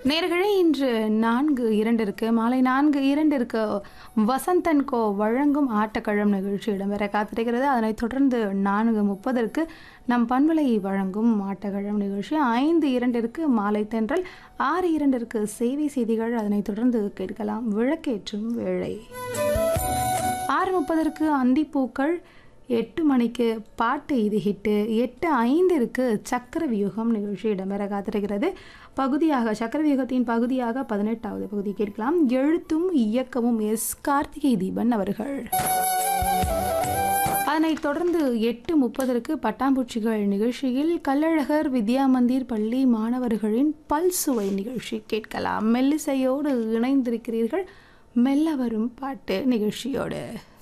நேர்களே இன்று நான்கு இரண்டிற்கு மாலை நான்கு இரண்டிற்கு வசந்தன் கோ வழங்கும் ஆட்டக்கழம் நிகழ்ச்சி இடம்பெற காத்திருக்கிறது அதனைத் தொடர்ந்து நான்கு முப்பதற்கு நம் பண்பலை வழங்கும் ஆட்டக்கழம் நிகழ்ச்சி ஐந்து இரண்டிற்கு மாலை தென்றல் ஆறு இரண்டிற்கு சேவை செய்திகள் அதனைத் தொடர்ந்து கேட்கலாம் விளக்கேற்றும் வேளை ஆறு முப்பதற்கு அந்திப்பூக்கள் எட்டு மணிக்கு பாட்டு இது ஹிட்டு எட்டு ஐந்திற்கு சக்கர வியூகம் நிகழ்ச்சி இடம்பெற காத்திருக்கிறது பகுதியாக சக்கர வியூகத்தின் பகுதியாக பதினெட்டாவது பகுதி கேட்கலாம் எழுத்தும் இயக்கமும் எஸ் கார்த்திகை தீபன் அவர்கள் அதனைத் தொடர்ந்து எட்டு முப்பதற்கு பட்டாம்பூச்சிகள் நிகழ்ச்சியில் கள்ளழகர் வித்யா மந்திர் பள்ளி மாணவர்களின் பல்சுவை நிகழ்ச்சி கேட்கலாம் மெல்லிசையோடு இணைந்திருக்கிறீர்கள் மெல்ல வரும் பாட்டு நிகழ்ச்சியோடு